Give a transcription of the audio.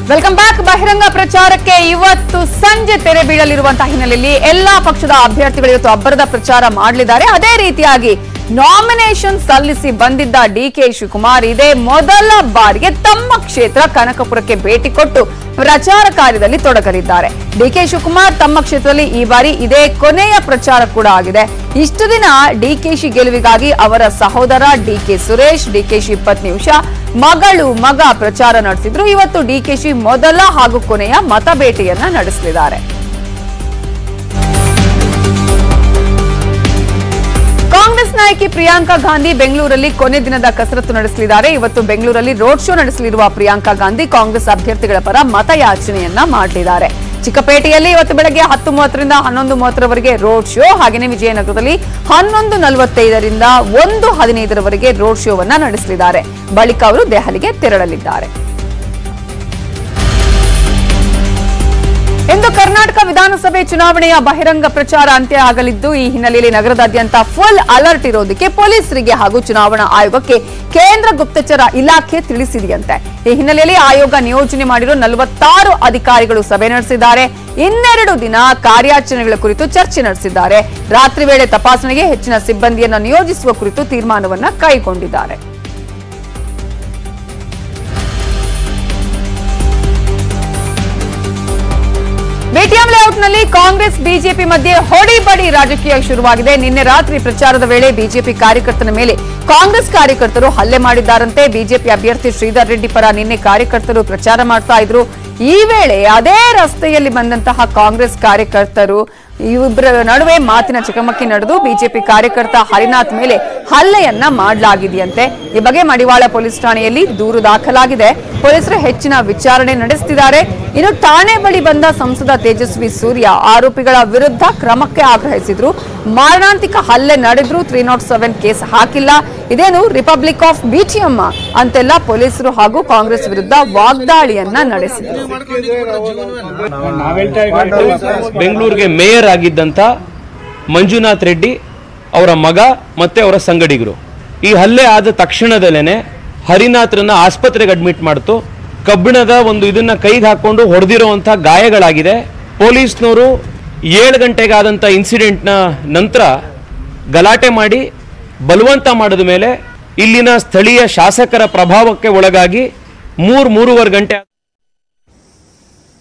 welcome back ಬಹಿರಂಗ ಪ್ರಚಾರಕ್ಕೆ ಇವತ್ತು ಸಂಜೆ ತೆರೆ ಬೀಳಲಿರುವಂತಹ ಹಿನ್ನೆಲೆಯಲ್ಲಿ ಎಲ್ಲಾ ಪಕ್ಷದ ಅಭ್ಯರ್ಥಿಗಳು ಇವತ್ತು ಅಬ್ಬರದ ಪ್ರಚಾರ ಮಾಡಲಿದ್ದಾರೆ ಅದೇ ರೀತಿಯಾಗಿ ನಾಮಿನೇಷನ್ ಸಲ್ಲಿಸಿ ಬಂದಿದ್ದ ಡಿ ಕೆ ಶಿವಕುಮಾರ್ ಇದೇ ಮೊದಲ ಬಾರಿಗೆ ತಮ್ಮ ಕ್ಷೇತ್ರ ಕನಕಪುರಕ್ಕೆ ಭೇಟಿ ಕೊಟ್ಟು ಪ್ರಚಾರ ಕಾರ್ಯದಲ್ಲಿ ತೊಡಗಲಿದ್ದಾರೆ ಡಿ ಕೆ ಶಿವಕುಮಾರ್ ತಮ್ಮ ಕ್ಷೇತ್ರದಲ್ಲಿ ಈ ಬಾರಿ ಇದೇ ಕೊನೆಯ ಪ್ರಚಾರ ಕೂಡ ಆಗಿದೆ ಇಷ್ಟು ದಿನ ಡಿಕೆಶಿ ಗೆಲುವಿಗಾಗಿ ಅವರ ಸಹೋದರ ಡಿಕೆ ಸುರೇಶ್ ಡಿಕೆಶಿ ಪತ್ನಿ ಉಷಾ ಮಗಳು ಮಗ ಪ್ರಚಾರ ನಡೆಸಿದ್ರು ಇವತ್ತು ಡಿಕೆಶಿ ಮೊದಲ ಹಾಗೂ ಕೊನೆಯ ಮತ ಭೇಟಿಯನ್ನ ನಡೆಸಲಿದ್ದಾರೆ ಕಾಂಗ್ರೆಸ್ ನಾಯಕಿ ಪ್ರಿಯಾಂಕಾ ಗಾಂಧಿ ಬೆಂಗಳೂರಲ್ಲಿ ಕೊನೆ ದಿನದ ಕಸರತ್ತು ನಡೆಸಲಿದ್ದಾರೆ ಇವತ್ತು ಬೆಂಗಳೂರಲ್ಲಿ ರೋಡ್ ಶೋ ನಡೆಸಲಿರುವ ಪ್ರಿಯಾಂಕಾ ಗಾಂಧಿ ಕಾಂಗ್ರೆಸ್ ಅಭ್ಯರ್ಥಿಗಳ ಪರ ಮತಯಾಚನೆಯನ್ನ ಮಾಡಲಿದ್ದಾರೆ ಚಿಕ್ಕಪೇಟೆಯಲ್ಲಿ ಇವತ್ತು ಬೆಳಗ್ಗೆ ಹತ್ತು ಮೂವತ್ತರಿಂದ ಹನ್ನೊಂದು ಮೂವತ್ತರವರೆಗೆ ರೋಡ್ ಶೋ ಹಾಗೆಯೇ ವಿಜಯನಗರದಲ್ಲಿ ಹನ್ನೊಂದು ನಲವತ್ತೈದರಿಂದ ಒಂದು ಹದಿನೈದರವರೆಗೆ ರೋಡ್ ಶೋವನ್ನ ನಡೆಸಲಿದ್ದಾರೆ ಬಳಿಕ ಅವರು ದೆಹಲಿಗೆ ತೆರಳಲಿದ್ದಾರೆ ಇಂದು ಕರ್ನಾಟಕ ವಿಧಾನಸಭೆ ಚುನಾವಣೆಯ ಬಹಿರಂಗ ಪ್ರಚಾರ ಅಂತ್ಯ ಆಗಲಿದ್ದು ಈ ಹಿನ್ನೆಲೆಯಲ್ಲಿ ನಗರದಾದ್ಯಂತ ಫುಲ್ ಅಲರ್ಟ್ ಇರೋದಕ್ಕೆ ಪೊಲೀಸರಿಗೆ ಹಾಗೂ ಚುನಾವಣಾ ಆಯೋಗಕ್ಕೆ ಕೇಂದ್ರ ಗುಪ್ತಚರ ಇಲಾಖೆ ತಿಳಿಸಿದೆಯಂತೆ ಈ ಹಿನ್ನೆಲೆಯಲ್ಲಿ ಆಯೋಗ ನಿಯೋಜನೆ ಮಾಡಿರೋ ನಲವತ್ತಾರು ಅಧಿಕಾರಿಗಳು ಸಭೆ ನಡೆಸಿದ್ದಾರೆ ಇನ್ನೆರಡು ದಿನ ಕಾರ್ಯಾಚರಣೆಗಳ ಕುರಿತು ಚರ್ಚೆ ನಡೆಸಿದ್ದಾರೆ ರಾತ್ರಿ ವೇಳೆ ತಪಾಸಣೆಗೆ ಹೆಚ್ಚಿನ ಸಿಬ್ಬಂದಿಯನ್ನು ನಿಯೋಜಿಸುವ ಕುರಿತು ತೀರ್ಮಾನವನ್ನ ಕೈಗೊಂಡಿದ್ದಾರೆ ಬಿಟಿಎಂ ಲೇಔಟ್ನಲ್ಲಿ ಕಾಂಗ್ರೆಸ್ ಬಿಜೆಪಿ ಮಧ್ಯೆ ಹೊಡಿಬಡಿ ರಾಜಕೀಯ ಶುರುವಾಗಿದೆ ನಿನ್ನೆ ರಾತ್ರಿ ಪ್ರಚಾರದ ವೇಳೆ ಬಿಜೆಪಿ ಕಾರ್ಯಕರ್ತನ ಮೇಲೆ ಕಾಂಗ್ರೆಸ್ ಕಾರ್ಯಕರ್ತರು ಹಲ್ಲೆ ಮಾಡಿದ್ದಾರಂತೆ ಬಿಜೆಪಿ ಅಭ್ಯರ್ಥಿ ಶ್ರೀಧರ್ ರೆಡ್ಡಿ ಪರ ನಿನ್ನೆ ಕಾರ್ಯಕರ್ತರು ಪ್ರಚಾರ ಮಾಡ್ತಾ ಇದ್ರು ಈ ವೇಳೆ ಅದೇ ರಸ್ತೆಯಲ್ಲಿ ಬಂದಂತಹ ಕಾಂಗ್ರೆಸ್ ಕಾರ್ಯಕರ್ತರು ಇಬ್ಬರ ನಡುವೆ ಮಾತಿನ ಚಕಮಕಿ ನಡೆದು ಬಿಜೆಪಿ ಕಾರ್ಯಕರ್ತ ಹರಿನಾಥ್ ಮೇಲೆ ಹಲ್ಲೆಯನ್ನ ಮಾಡಲಾಗಿದೆಯಂತೆ ಈ ಬಗ್ಗೆ ಮಡಿವಾಳ ಪೊಲೀಸ್ ಠಾಣೆಯಲ್ಲಿ ದೂರು ದಾಖಲಾಗಿದೆ ಪೊಲೀಸರು ಹೆಚ್ಚಿನ ವಿಚಾರಣೆ ನಡೆಸುತ್ತಿದ್ದಾರೆ ಇನ್ನು ಠಾಣೆ ಬಳಿ ಬಂದ ಸಂಸದ ತೇಜಸ್ವಿ ಸೂರ್ಯ ಆರೋಪಿಗಳ ವಿರುದ್ಧ ಕ್ರಮಕ್ಕೆ ಆಗ್ರಹಿಸಿದ್ರು ಮಾರಣಾಂತಿಕ ಹಲ್ಲೆ ನಡೆದ್ರು ತ್ರೀ ನಾಟ್ ಸೆವೆನ್ ಕೇಸ್ ಹಾಕಿಲ್ಲ ಇದೇನು ರಿಪಬ್ಲಿಕ್ ಆಫ್ ಬಿಟಿಎಂ ಅಂತೆಲ್ಲ ಪೊಲೀಸರು ಹಾಗೂ ಕಾಂಗ್ರೆಸ್ ವಿರುದ್ಧ ವಾಗ್ದಾಳಿಯನ್ನ ನಡೆಸಿದ್ರು ಬೆಂಗಳೂರಿಗೆ ಮೇಯರ್ ಆಗಿದ್ದಂಥ ಮಂಜುನಾಥ್ ರೆಡ್ಡಿ ಅವರ ಮಗ ಮತ್ತೆ ಅವರ ಸಂಗಡಿಗರು ಈ ಹಲ್ಲೆ ಆದ ತಕ್ಷಣದಲ್ಲೇನೆ ಹರಿನಾಥ್ರನ್ನ ಆಸ್ಪತ್ರೆಗೆ ಅಡ್ಮಿಟ್ ಮಾಡ್ತು ಕಬ್ಬಿಣದ ಒಂದು ಇದನ್ನ ಕೈಗೆ ಹಾಕೊಂಡು ಹೊಡೆದಿರುವಂಥ ಗಾಯಗಳಾಗಿದೆ ಪೊಲೀಸ್ನವರು ಏಳು ಗಂಟೆಗಾದಂಥ ಇನ್ಸಿಡೆಂಟ್ನ ನಂತರ ಗಲಾಟೆ ಮಾಡಿ ಬಲವಂತ ಮಾಡಿದ ಮೇಲೆ ಇಲ್ಲಿನ ಸ್ಥಳೀಯ ಶಾಸಕರ ಪ್ರಭಾವಕ್ಕೆ ಒಳಗಾಗಿ ಮೂರು ಮೂರುವರೆ ಗಂಟೆ